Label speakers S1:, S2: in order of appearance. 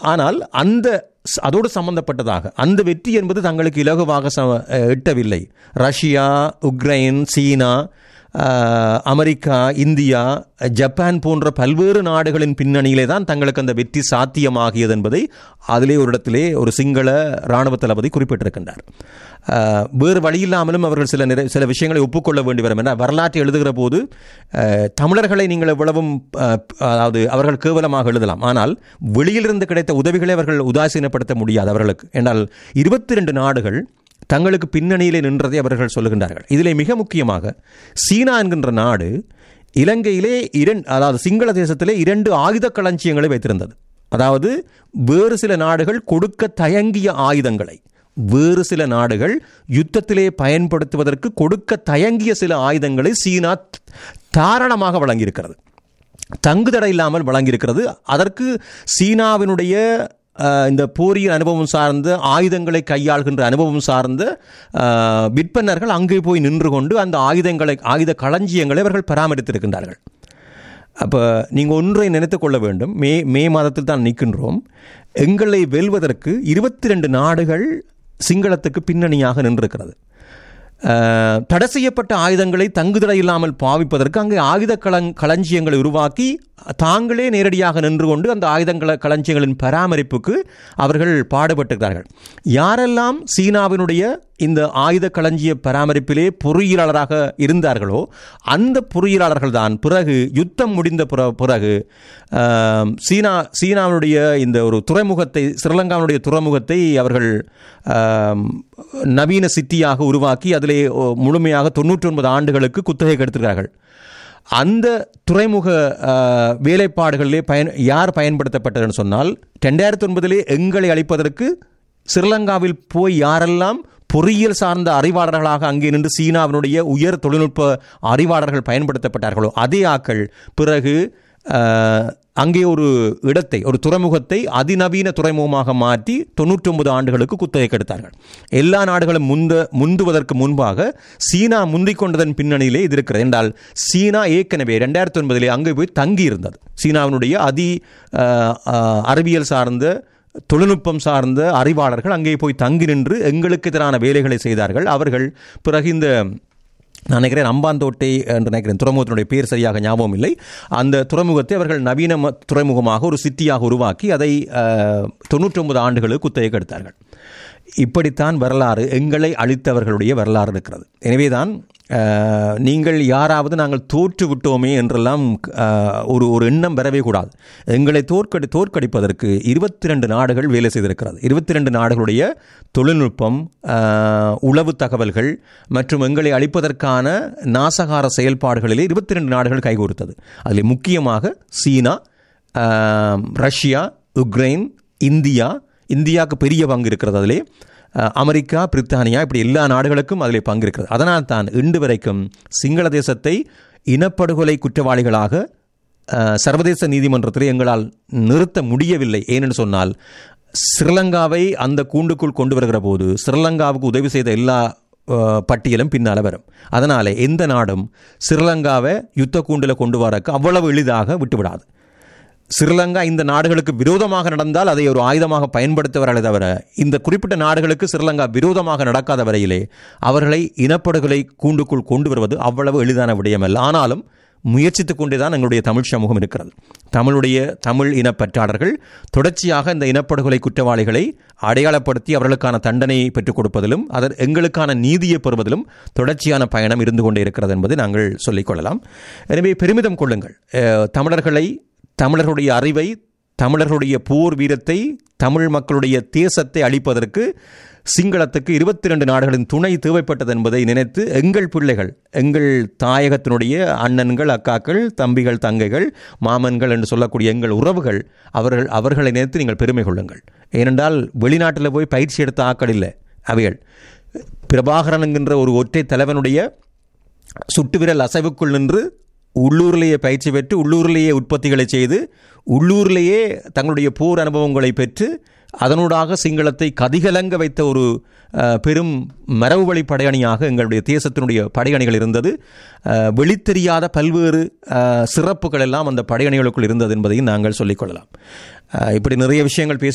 S1: ஆனால் அந்த ஸ்- அதோடு சம்பந்தப்பட்டதாக அந்த வெற்றி என்பது தங்களுக்கு இலகுவாக ச அஹ், எட்டவில்லை ரஷ்யா உக்ரைன் சீனா அஹ், அமெரிக்கா இந்தியா ஜப்பான் போன்ற பல்வேறு நாடுகளின் பின்னணியிலே தான் தங்களுக்கு அந்த வெற்றி சாத்தியமாகியது என்பதை அதிலே ஒரு இடத்திலே ஒரு சிங்கள இராணுவ தளபதி குறிப்பிட்டிருக்கின்றார் அஹ், வேறு வழியில்லாமலும் அவர்கள் சில நிறை சில விஷயங்களை ஒப்புக்கொள்ள வேண்டி வரும் என வரலாற்றை எழுதுகிற போது அஹ், தமிழர்களை நீங்கள் எவ்வளவும் அஹ், அதாவது அவர்கள் கேவலமாக எழுதலாம் ஆனால் வெளியிலிருந்து கிடைத்த உதவிகளை அவர்கள் உதாசீனப்படுத்த முடியாது அவர்களுக்கு என்றால் இருபத்தி ரெண்டு நாடுகள் தங்களுக்கு பின்னணியிலே நின்றதை அவர்கள் சொல்லுகின்றார்கள் இதிலே மிக முக்கியமாக சீனா என்கின்ற நாடு இலங்கையிலே இரண்டு அதாவது சிங்கள தேசத்திலே இரண்டு ஆயுத களஞ்சியங்களை வைத்திருந்தது அதாவது வேறு சில நாடுகள் கொடுக்க தயங்கிய ஆயுதங்களை வேறு சில நாடுகள் யுத்தத்திலே பயன்படுத்துவதற்கு கொடுக்க தயங்கிய சில ஆயுதங்களை சீனா தாராளமாக வழங்கியிருக்கிறது தங்குதடை இல்லாமல் வழங்கியிருக்கிறது அதற்கு சீனாவினுடைய அஹ், இந்த போரியல் அனுபவம் சார்ந்த ஆயுதங்களை கையாள்கின்ற அனுபவம் சார்ந்த அஹ், விற்பனர்கள் அங்கே போய் நின்று கொண்டு அந்த ஆயுதங்களை ஆயுத களஞ்சியங்களை அவர்கள் பராமரித்திருக்கின்றார்கள் அப்போ நீங்கள் ஒன்றை நினைத்து கொள்ள வேண்டும் மே மே மாதத்தில் தான் நிற்கின்றோம் எங்களை வெல்வதற்கு இருபத்தி ரெண்டு நாடுகள் சிங்களத்துக்கு பின்னணியாக நின்றிருக்கிறது அஹ், தடை செய்யப்பட்ட ஆயுதங்களை தங்குதடை இல்லாமல் பாவிப்பதற்கு அங்கே ஆயுத களங் களஞ்சியங்களை உருவாக்கி தாங்களே நேரடியாக நின்று கொண்டு அந்த ஆயுதங்கள களஞ்சியங்களின் பராமரிப்புக்கு அவர்கள் பாடுபட்டிருக்கிறார்கள் யாரெல்லாம் சீனாவினுடைய இந்த ஆயுத களஞ்சிய பராமரிப்பிலே பொறியியலாளராக இருந்தார்களோ அந்த பொறியியலாளர்கள் தான் பிறகு யுத்தம் முடிந்த பிற- பிறகு ஆம், சீனா சீனாவுடைய இந்த ஒரு துறைமுகத்தை ஸ்ரீலங்காவுடைய துறைமுகத்தை அவர்கள் ஆம், நவீன சிட்டியாக உருவாக்கி அதிலே ஓ, முழுமையாக தொண்ணூற்றி ஒன்பது ஆண்டுகளுக்கு குத்தகை எடுத்திருக்கிறார்கள் அந்த துறைமுக ஆஹ், வேலைப்பாடுகளிலே பயன் யார் பயன்படுத்தப்பட்டதுன்னு சொன்னால் ரெண்டாயிரத்தி ஒன்பதிலே எங்களை அளிப்பதற்கு ஸ்ரீலங்காவில் போய் யாரெல்லாம் பொறியியல் சார்ந்த அறிவாளர்களாக அங்கே நின்று சீனாவினுடைய உயர் தொழில்நுட்ப அறிவாளர்கள் பயன்படுத்தப்பட்டார்களோ அதே ஆக்கள் பிறகு ஆஹ், அங்கே ஒரு இடத்தை ஒரு துறைமுகத்தை அதிநவீன துறைமுகமாக மாற்றி தொண்ணூற்றி ஒன்பது ஆண்டுகளுக்கு குத்தகைக்கு எடுத்தார்கள் எல்லா நாடுகளும் முந்த முந்துவதற்கு முன்பாக சீனா முந்திக் கொண்டதன் பின்னணியிலே இது இருக்கிறது என்றால் சீனா ஏற்கனவே ரெண்டாயிரத்தி ஒன்பதிலே அங்கே போய் தங்கி இருந்தது சீனாவினுடைய அதி ஆஹ், ஆஹ், அறிவியல் சார்ந்த தொழில்நுட்பம் சார்ந்த அறிவாளர்கள் அங்கே போய் தங்கி நின்று எங்களுக்கு எதிரான வேலைகளை செய்தார்கள் அவர்கள் பிறகு இந்த நான் நினைக்கிறேன் அம்பாந்தோட்டை என்று நினைக்கிறேன் துறைமுகத்தினுடைய பேர் சரியாக ஞாபகம் இல்லை அந்த துறைமுகத்தை அவர்கள் நவீன ம- துறைமுகமாக ஒரு சிட்டியாக உருவாக்கி அதை தொண்ணூற்றி ஒன்பது ஆண்டுகளுக்கு குத்தகைக்கு எடுத்தார்கள் இப்படித்தான் வரலாறு எங்களை அழித்தவர்களுடைய வரலாறு இருக்கிறது எனவேதான் அஹ், நீங்கள் யாராவது நாங்கள் தோற்று விட்டோமே என்றெல்லாம் அஹ், ஒரு ஒரு எண்ணம் வரவே கூடாது எங்களை தோற்கடி தோற்கடிப்பதற்கு இருபத்தி ரெண்டு நாடுகள் வேலை செய்திருக்கிறது இருபத்தி ரெண்டு நாடுகளுடைய தொழில்நுட்பம் அஹ், உளவு தகவல்கள் மற்றும் எங்களை அழிப்பதற்கான நாசகார செயல்பாடுகளிலே இருபத்தி ரெண்டு நாடுகள் கைகோர்த்தது அதில் முக்கியமாக சீனா அஹ், ரஷ்யா உக்ரைன் இந்தியா இந்தியாவுக்கு பெரிய பங்கு இருக்கிறது அதிலே அஹ், அமெரிக்கா பிரித்தானியா இப்படி எல்லா நாடுகளுக்கும் அதிலே பங்கு இருக்கிறது அதனால் தான் இன்று வரைக்கும் சிங்கள தேசத்தை இனப்படுகொலை குற்றவாளிகளாக அஹ், சர்வதேச நீதிமன்றத்தில் எங்களால் நிறுத்த முடியவில்லை ஏனென்று சொன்னால் ஸ்ரீலங்காவை அந்த கூண்டுக்குள் கொண்டு வருகிற போது ஸ்ரீலங்காவுக்கு உதவி செய்த எல்லா அஹ், பட்டியலும் பின்னால் வரும் அதனாலே எந்த நாடும் ஸ்ரீலங்காவை யுத்த கூண்டில் கொண்டு வரக்கு அவ்வளவு எளிதாக விட்டுவிடாது ஸ்ரீலங்கா இந்த நாடுகளுக்கு விரோதமாக நடந்தால் அதை ஒரு ஆயுதமாக பயன்படுத்துவார்களே தவிர இந்த குறிப்பிட்ட நாடுகளுக்கு ஸ்ரீலங்கா விரோதமாக நடக்காத வரையிலே அவர்களை இனப்படுகொலை கூண்டுக்குள் கொண்டு வருவது அவ்வளவு எளிதான விடயமல்ல ஆனாலும் முயற்சித்துக் கொண்டே தான் எங்களுடைய தமிழ் சமூகம் இருக்கிறது தமிழுடைய தமிழ் இனப்பற்றாளர்கள் தொடர்ச்சியாக இந்த இனப்படுகொலை குற்றவாளிகளை அடையாளப்படுத்தி அவர்களுக்கான தண்டனையை பெற்றுக் கொடுப்பதிலும் அதர் எங்களுக்கான நீதியை பெறுவதிலும் தொடர்ச்சியான பயணம் இருந்து கொண்டே இருக்கிறது என்பதை நாங்கள் சொல்லிக்கொள்ளலாம் எனவே பெருமிதம் கொள்ளுங்கள் அஹ், தமிழர்களை தமிழர்களுடைய அறிவை தமிழர்களுடைய போர் வீரத்தை தமிழ் மக்களுடைய தேசத்தை அழிப்பதற்கு சிங்களத்துக்கு இருபத்தி ரெண்டு நாடுகளின் துணை தேவைப்பட்டது என்பதை நினைத்து எங்கள் பிள்ளைகள் எங்கள் தாயகத்தினுடைய அண்ணன்கள் அக்காக்கள் தம்பிகள் தங்கைகள் மாமன்கள் என்று சொல்லக்கூடிய எங்கள் உறவுகள் அவர்கள் அவர்களை நினைத்து நீங்கள் பெருமை கொள்ளுங்கள் ஏனென்றால் வெளிநாட்டில் போய் பயிற்சி எடுத்த ஆக்கள் இல்லை அவைகள் பிரபாகரன் என்கின்ற ஒரு ஒற்றை தலைவனுடைய சுட்டு விரல் அசைவுக்குள் நின்று உள்ளூரிலேயே பயிற்சி பெற்று உள்ளூரிலேயே உற்பத்திகளை செய்து உள்ளூரிலேயே தங்களுடைய போர் அனுபவங்களை பெற்று அதனூடாக சிங்களத்தை கதிகலங்க வைத்த ஒரு அஹ், பெரும் மரபு வழி படையணியாக எங்களுடைய தேசத்தினுடைய படையணிகள் இருந்தது அஹ், வெளித்தெரியாத பல்வேறு அஹ், சிறப்புகள் எல்லாம் அந்த படையணிகளுக்குள் இருந்தது என்பதையும் நாங்கள் சொல்லிக்கொள்ளலாம் அஹ், இப்படி நிறைய விஷயங்கள் பேச